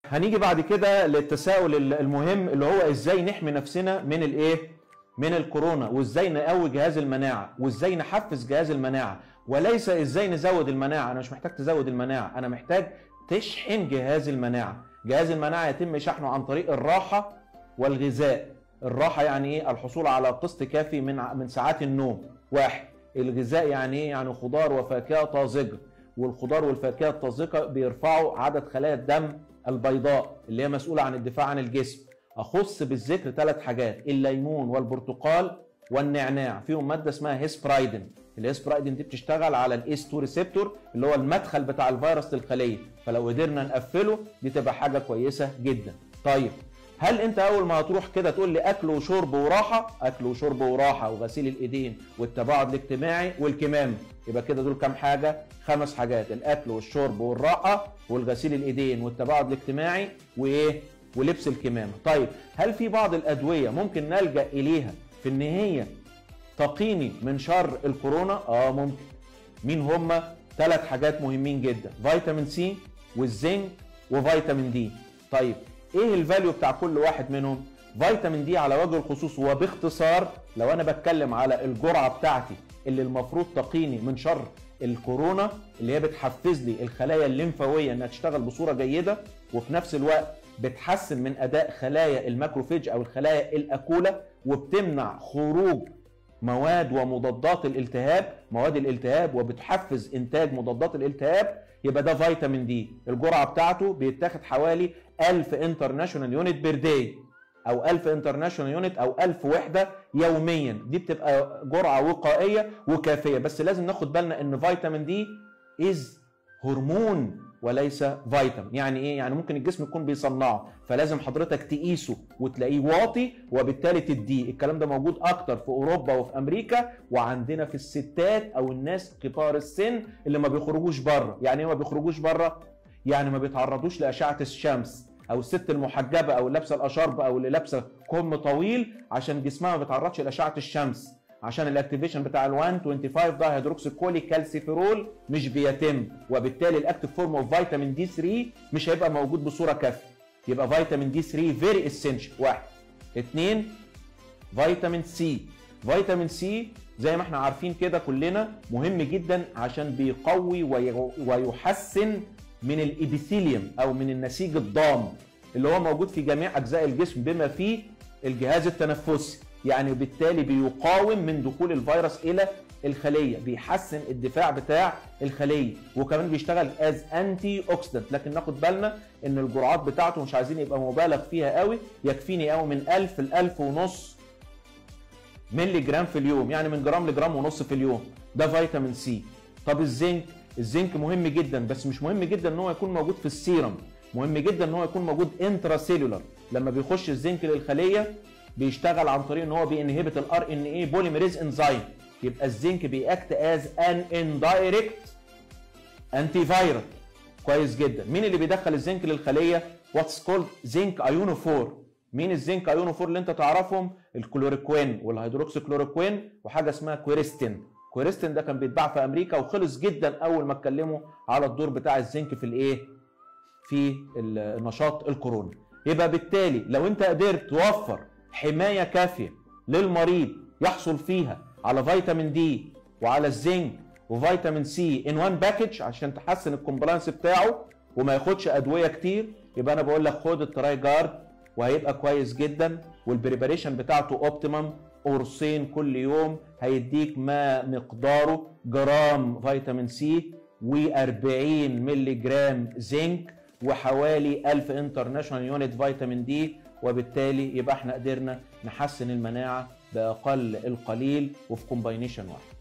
هنيجي بعد كده للتساؤل المهم اللي هو ازاي نحمي نفسنا من الايه من الكورونا وازاي نقوي جهاز المناعه وازاي نحفز جهاز المناعه وليس ازاي نزود المناعه انا مش محتاج تزود المناعه انا محتاج تشحن جهاز المناعه جهاز المناعه يتم شحنه عن طريق الراحه والغذاء الراحه يعني ايه الحصول على قسط كافي من من ساعات النوم واحد الغذاء يعني ايه يعني خضار وفاكهه طازجه والخضار والفاكهه الطازجه بيرفعوا عدد خلايا الدم البيضاء اللي هي مسؤوله عن الدفاع عن الجسم اخص بالذكر ثلاث حاجات الليمون والبرتقال والنعناع فيهم ماده اسمها هيسبرايدن الهيسبرايدن دي بتشتغل على الاس 2 ريسبتور اللي هو المدخل بتاع الفيروس للخليه فلو قدرنا نقفله دي تبقى حاجه كويسه جدا طيب هل انت اول ما هتروح كده تقول لي اكل وشرب وراحه اكل وشرب وراحه وغسيل الايدين والتباعد الاجتماعي والكمامه يبقى كده دول كام حاجه خمس حاجات الاكل والشرب والراحه والغسيل الايدين والتباعد الاجتماعي وايه ولبس الكمامه طيب هل في بعض الادويه ممكن نلجا اليها في ان هي تقيني من شر الكورونا اه ممكن مين هما ثلاث حاجات مهمين جدا فيتامين سي والزنك وفيتامين دي طيب ايه الفاليو بتاع كل واحد منهم فيتامين دي على وجه الخصوص وباختصار لو انا بتكلم على الجرعه بتاعتي اللي المفروض تقيني من شر الكورونا اللي هي بتحفز لي الخلايا الليمفاويه انها تشتغل بصوره جيده وفي نفس الوقت بتحسن من اداء خلايا الماكروفيج او الخلايا الاكوله وبتمنع خروج مواد ومضادات الالتهاب مواد الالتهاب وبتحفز انتاج مضادات الالتهاب يبقى ده فيتامين دي الجرعه بتاعته بيتاخد حوالي 1000 انترناشونال يونت بير داي او 1000 انترناشونال يونت او 1000 وحده يوميا دي بتبقى جرعه وقائيه وكافيه بس لازم ناخد بالنا ان فيتامين دي از هرمون وليس فيتامين يعني ايه يعني ممكن الجسم يكون بيصنعه فلازم حضرتك تقيسه وتلاقيه واطي وبالتالي تديه الكلام ده موجود اكتر في اوروبا وفي امريكا وعندنا في الستات او الناس كبار السن اللي ما بيخرجوش بره يعني ايه ما بيخرجوش بره يعني ما بيتعرضوش لاشعه الشمس او الست المحجبه او اللي لابسه الاشارب او اللي لابسه كم طويل عشان جسمها ما بيتعرضش لاشعه الشمس عشان الاكتيفيشن بتاع ال 125 ده هيدروكسيكولي كالسيفيرول مش بيتم وبالتالي الاكتيف فورم اوف فيتامين دي 3 مش هيبقى موجود بصوره كافيه يبقى فيتامين دي 3 فيري اسينشال واحد اثنين فيتامين سي فيتامين سي زي ما احنا عارفين كده كلنا مهم جدا عشان بيقوي ويحسن من الابيثيليوم او من النسيج الضام اللي هو موجود في جميع اجزاء الجسم بما فيه الجهاز التنفسي يعني بالتالي بيقاوم من دخول الفيروس الى الخليه بيحسن الدفاع بتاع الخليه وكمان بيشتغل از انتي اوكسيدنت لكن ناخد بالنا ان الجرعات بتاعته مش عايزين يبقى مبالغ فيها قوي يكفيني قوي من 1000 ل 1000 ونص ملي جرام في اليوم يعني من جرام لجرام ونص في اليوم ده فيتامين سي طب الزنك الزنك مهم جدا بس مش مهم جدا ان هو يكون موجود في السيرم مهم جدا ان هو يكون موجود انترا سيلولار لما بيخش الزنك للخليه بيشتغل عن طريق ان هو بينهبت الار ان اي بوليميريز انزيم يبقى الزنك بيأكت از ان اندايركت انتي فايرال كويس جدا مين اللي بيدخل الزنك للخليه واتس كولد زنك ايونوفور مين الزنك ايونوفور اللي انت تعرفهم الكلوريكوين والهيدروكسي كلوريكوين وحاجه اسمها كويرستين كويرستين ده كان بيتباع في امريكا وخلص جدا اول ما اتكلموا على الدور بتاع الزنك في الايه في النشاط الكورونا يبقى بالتالي لو انت قدرت توفر حمايه كافيه للمريض يحصل فيها على فيتامين دي وعلى الزنك وفيتامين سي ان وان باكج عشان تحسن الكومبلانس بتاعه وما ياخدش ادويه كتير يبقى انا بقول لك خد التراي جارد وهيبقى كويس جدا والبريباريشن بتاعته اوبتيمم قرصين كل يوم هيديك ما مقداره جرام فيتامين سي و40 مللي جرام زنك وحوالي 1000 انترناشونال يونت فيتامين دي وبالتالي يبقى احنا قدرنا نحسن المناعه باقل القليل وفي كومباينيشن واحد